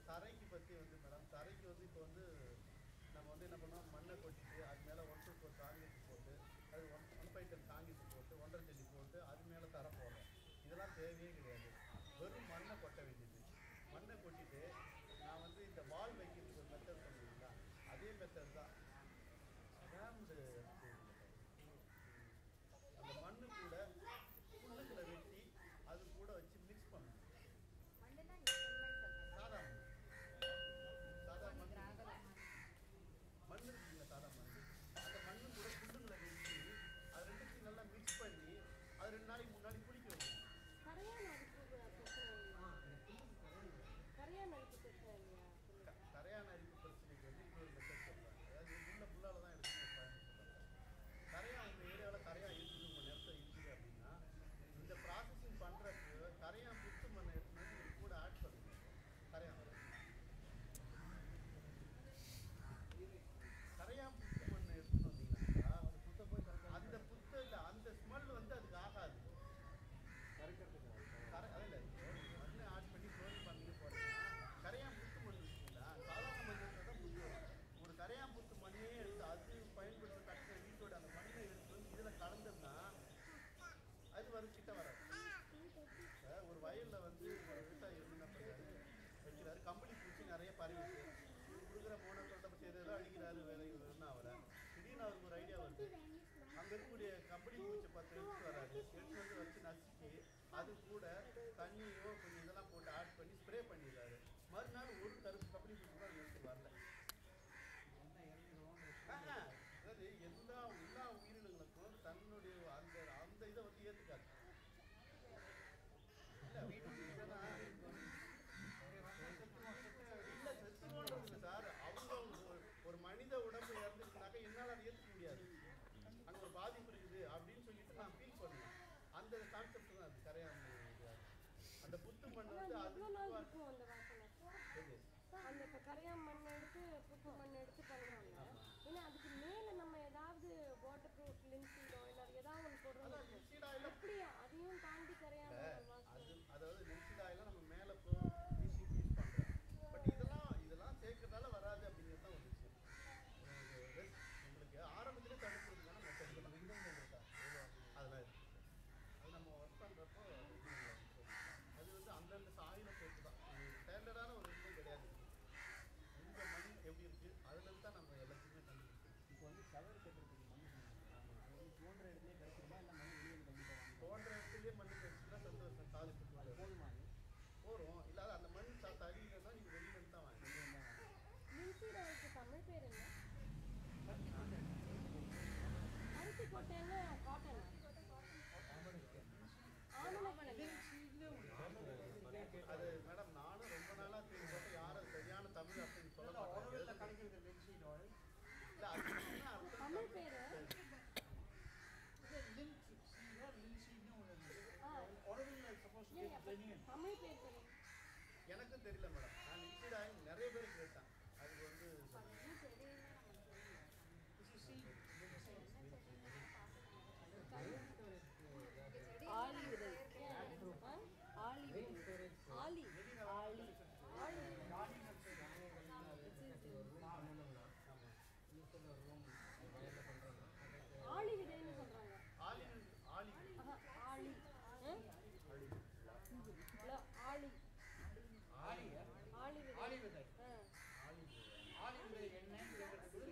தரைக்கு பற்றி வந்து மேடம் தரைக்கு வந்து இப்போ வந்து நம்ம வந்து என்ன பண்ணோம் மண்ணை கொட்டிட்டு அது மேலே ஒன் டூ ஃபோர் காங்கிரீட் போட்டு அது one one five ten concrete போட்டு ஒன்றரை ஜல்லி போட்டு அது மேலே தர போடுறோம் இதெல்லாம் தேவையே கிடையாது வெறும் மண்ணை கொட்ட வேண்டியது மண்ணை கொட்டிட்டு நான் வந்து இந்த வால் வைக்கிறதுக்கு ஒரு மெத்தட் பண்ணுவீங்களா அதே மெத்தட் தான் ரேம்டு அந்த மண்ணு கூட புல்லுகளை வெட்டி அது கூட வச்சு மிக்ஸ் பண்ணணும் மண்ணுனா நீ செம்மண் சொல்றீங்க. சாதா மண் சாதா மண் கிராவல். மண் இருக்குங்க சாதா மண் அந்த மண்ணு கூட புல்லுங்களை வெட்டி அது ரெண்டுத்தையும் நல்லா மிக்ஸ் பண்ணி அது ரெண்டு நாளைக்கு மூணு நாளைக்கு குளிக்க வைக்கணும் கரையான் அரிப்பு பிரச்சனை இல்லையா கரையான் அரிப்பு பிரச்சனை இல்லையா க- கரையான அரிப்பு பிரச்சனைக்கு வந்து இன்னொரு மெத்தட் சொல்கிறாங்க அதாவது உள்ள புல்லால தான் எடுக்கணும் சொல்கிறாங்க கரையான் உங்கள் ஏரியாவில் கரையான் இருக்குது உங்கள் நிலத்தில் இருக்குது அப்படின்னா இந்த ப்ராசஸிங் பண்ணுறதுக்கு கரையான் புத்து மண்ணை எடுத்துன்னு வந்து இது கூட ஆட் பண்ணுங்க கரையான் கரையான் புத்து மண்ணை எடுத்துன்னு வந்தீங்கன்னா அந்த புத்து இல்லை அந்த ஸ்மெல் வந்து அதுக்கு ஆகாது கரை அதில் மண்ணை ஆட் பண்ணி ஃப்ளோரிங் பண்ணி போகிறீங்கன்னா கரையான் புத்து மண் இருக்குங்களா சாதாரண மண் இருந்தால் தான் புத்து வரும் ஒரு கரையான் புத்து மண்ணையே எடுத்து அது பயன்படுத்த கட்டுற வீட்டோட அந்த மண்ணை எடுத்து வந்து இதில் கலந்தோம்னா அது வரும் கிட்ட வராது இப்ப ஒரு வயலில் வந்து ஒரு விவசாயி வந்து என்ன பண்ணுறாரு வைக்கிறாரு கம்பளி பூச்சி நிறைய பரவிச்சு கொடுக்குற மோனத்தோட்ட பற்றி எதோ அடிக்கிறாரு வேலை என்ன ஆகல திடீர்னு அவருக்கு ஒரு ஐடியா வருது அங்கே இருக்கக்கூடிய கம்பளி பூச்சை பத்து எடுத்து வராரு எடுத்து வந்து வச்சு நசுக்கி அது கூட தண்ணியோ கொஞ்சம் இதெல்லாம் போட்டு ஆட் பண்ணி ஸ்ப்ரே பண்ணிடுறாரு மறுநாள் ஒரு கருப்பு கம்பளி பூச்சி கூட அது எடுத்து வரல ஆஹா, அதாவது எல்லா எல்லா உயிரினங்களுக்கும் தன்னுடைய அந்த அந்த இதை வந்து ஏற்றுக்காது இல்ல, வீட்டுக்கு இதெல்லாம் இல்ல, செத்துருவோன்றது இல்ல சார் அவங்க ஒரு- ஒரு மனித உடம்பு இறந்துச்சுனாக்கா என்னால் அதை ஏற்றுக்க முடியாது அங்க ஒரு பாதிப்பு இருக்குது அப்படின்னு சொல்லிட்டு நான் ஃபீல் பண்ணுவேன் அந்த கான்செப்ட் தான் அது கரையான் இது. அந்த புத்து மண் ஆனா வந்து அது அது எவ்வளோ நாள் இருக்கும் அந்த வாசனை எது? அந்த இப்போ கரையான் மண் எடுத்து புத்து மண் எடுத்து பண்ணுறாங்க ஏன்னா அதுக்கு மேலே நம்ம ஏதாவது வாட்டர் ப்ரூஃப் லின்சீடோ இல்லை ஏதாவது ஒன்று போடுறோம் அதான் linseed oil அ எப்படி அதையும் தாண்டி கரையான் வாசனை அது அதாவது linseed oil அ நம்ம மேலே போ ஃபிஷிங் யூஸ் பண்ணுறோம் பட் இதெல்லாம் இதெல்லாம் சேர்க்கறதால வராது அப்படிங்கிறது தான் ஒரு விஷயம் உங்களுக்கு rest- உங்களுக்கு ஆரம்பத்திலே தடுக்கிறதுக்கான மெத்தட் அதெல்லாம் இருக்கு அது நம்ம ஒர்க் பண்ணுறப்போ அது வந்து அந்தந்த சாயில பொறுத்து தான் ஸ்டாண்டர்டான ஒரு இதுவே கிடையாது உங்கள் மண் எப்படி இருக்குது அதுலேருந்து தான் நம்ம எல்லாத்தையுமே கண்டுபிடிக்கணும் இப்போ வந்து கவர் கட்டுறதுக்கு மண் வேணும். தோன்ற இடத்துல கிடைக்குமா இல்லை மண் வெளியே வந்து கண்டிப்பாக வாங்க போன்ற இடத்துலயே மண் கிடைச்சுன்னா சந்தோஷம் சாதிச்சுட்டு வரும் போதுமா அது போகிறோம் இல்லாத அந்த மண் சா தறியில்னா நீங்கள் வெளியில இருந்து தான் வாங்க வெளியே வந்து வாங்க லின்சீடோவுக்கு தமிழ் பேர் என்ன அரிசி கொட்டைன்னு காட்டனா ஆமணக்கு அது மேடம் நானும் ரொம்ப நாளாக தெரிஞ்சப்ப யாரும் சரியான தமிழ் அப்படின்னு சொல்ல மாட்டாங்க இல்லை அது என்ன அர்த்தம் தமிழ் பேர் தமிழ் பேர் தெரியும் எனக்கும் தெரியல மேடம் நான் லிக்விட் ஆகி நிறைய பேர் கேட்டேன் அதுக்கு வந்து ஆலி விதை ஆ? ஆலி விதை ஆலி ஆலி ஆலி ஆலி விதைன்னு சொல்றாங்க ஆலி ஆலி ஆஹா, ஆலி ஆ? இல்ல, ஆலி ஆலி விதை ஆலி விதை ஆ. ஆலி விதை எண்ணெய்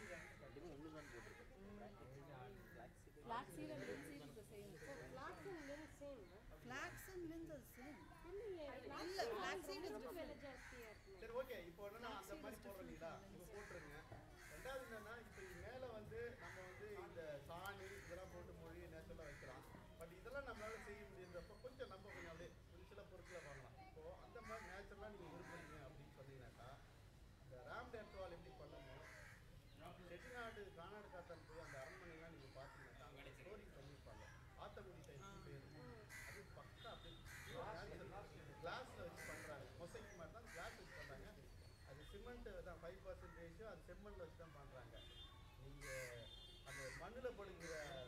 Flax seed and linseed is the same. So flax and linseed same. huh? Flax and lint is same. இல்லையே, flax இல்ல, seed flax வந்து seed is ரொம்ப விலை ஜாஸ்தியா இருக்கு. சரி ஓகே இப்போ என்னன்னா அந்த மாதிரி போடுறோம் இல்லைங்களா இப்போ போட்டுருங்க ரெண்டாவது என்னன்னா இப்போ இது மேலே வந்து நம்ம வந்து இந்த சாணி இதெல்லாம் போட்டு மொழி நேச்சுரலாக வைக்கலாம் பட் இதெல்லாம் நம்மளால செய்ய முடியுன்றப்ப கொஞ்சம் நம்ம கொஞ்சம் அப்படியே ஒரு சில பொருட்களை வாங்கலாம் இப்போ அந்த மாதிரி நேச்சுரலாக நீங்கள் விரும்புறீங்க அப்படின்னு சொன்னீங்கன்னாக்கா இந்த ராம் டேட்வால் எப்படி பண்ணணும் செட்டிநாடு கானாடு காத்தான் போய் அந்த அரண்மனைலாம் நீங்கள் பார்த்தீங்கன்னா அங்கே ஸ்டோரி பண்ணியிருப்பாங்க ஆத்தங்குடி டைப் பேர் அது பக்கா அப்படியே கிளாஸில் வச்சு பண்ணுறாங்க மொசைக் மாதிரி தான் கிளாஸ் வச்சு பண்ணுறாங்க அது சிமெண்ட் தான் ஃபைவ் பர்சன்டேஜும் அது செம்மண்ணில் வச்சு தான் பண்ணுறாங்க நீங்கள் அந்த மண்ணில் படுகிற